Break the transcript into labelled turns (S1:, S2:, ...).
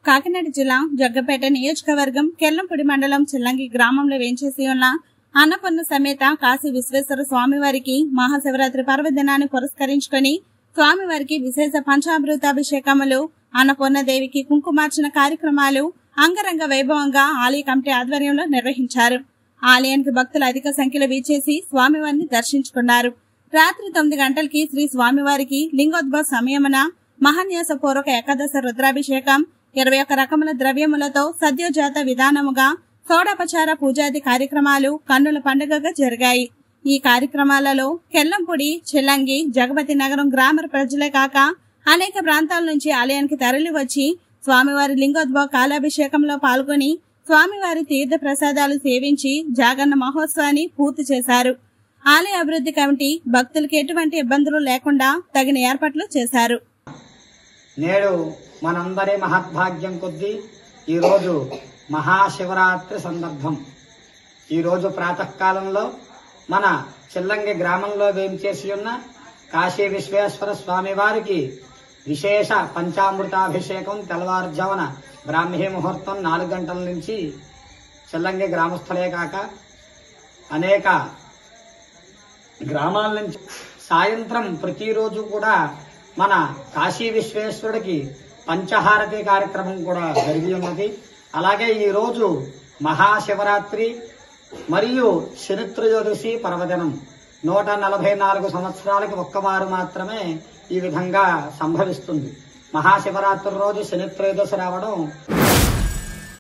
S1: కాకినాడ జిల్లా జగ్గపేట నియోజకవర్గం కెల్లంపూడి మండలం చిల్లంగి గ్రామంలో వేంచేసి ఉన్న అన్నపూర్ణ సమేత కాశీ విశ్వేశ్వర స్వామివారికి మహాశివరాత్రి పర్వదినాన్ని పురస్కరించుకొని స్వామివారికి విశేష పంచామృతాభిషేకములు అన్నపూర్ణ దేవికి కుంకుమార్చన కార్యక్రమాలు అంగరంగ వైభవంగా ఆలయ కమిటీ ఆధ్వర్యంలో నిర్వహించారు ఆలయానికి భక్తులు అధిక సంఖ్యలో వీచేసి స్వామివారిని దర్శించుకున్నారు రాత్రి తొమ్మిది గంటలకి శ్రీ స్వామివారికి లింగోద్భవ సమయమున మహాన్యాస పూర్వక ఏకాదశ రుద్రాభిషేకం ఇరవై ఒక్క రకముల ద్రవ్యములతో సద్యోజాత విధానముగా సోడపచార పూజాది కార్యక్రమాలు కన్నుల పండుగగా జరిగాయి ఈ కార్యక్రమాలలో కెల్లంపూడి చిల్లంగి జగపతి నగరం గ్రామ ప్రజలే కాక అనేక ప్రాంతాల నుంచి ఆలయానికి తరలి వచ్చి స్వామివారి లింగోద్భవ కాలాభిషేకంలో పాల్గొని స్వామివారి తీర్థ ప్రసాదాలు సేవించి జాగరణ మహోత్సవాన్ని పూర్తి చేశారు ఆలయ అభివృద్ధి కమిటీ భక్తులకు ఎటువంటి ఇబ్బందులు లేకుండా తగిన ఏర్పాట్లు చేశారు
S2: నేడు మనందరి మహద్భాగ్యం కొద్దీ ఈరోజు మహాశివరాత్రి సందర్భం ఈరోజు ప్రాతకాలంలో మన చిల్లంగి గ్రామంలో వేంచేసి ఉన్న కాశీ విశ్వేశ్వర స్వామి వారికి విశేష పంచామృతాభిషేకం తెల్లవారుజామున బ్రాహ్మీ ముహూర్తం నాలుగు గంటల నుంచి చిల్లంగి గ్రామస్తులే కాక అనేక గ్రామాల నుంచి సాయంత్రం ప్రతిరోజు కూడా మన కాశీ విశ్వేశ్వరుడికి పంచహారతి కార్యక్రమం కూడా జరిగి ఉన్నది అలాగే ఈ రోజు మహాశివరాత్రి మరియు శనిత్రయోదశి పర్వదినం నూట నలభై నాలుగు సంవత్సరాలకి ఒక్కవారు మాత్రమే ఈ విధంగా సంభవిస్తుంది మహాశివరాత్రి రోజు శనిత్రయోదశి రావడం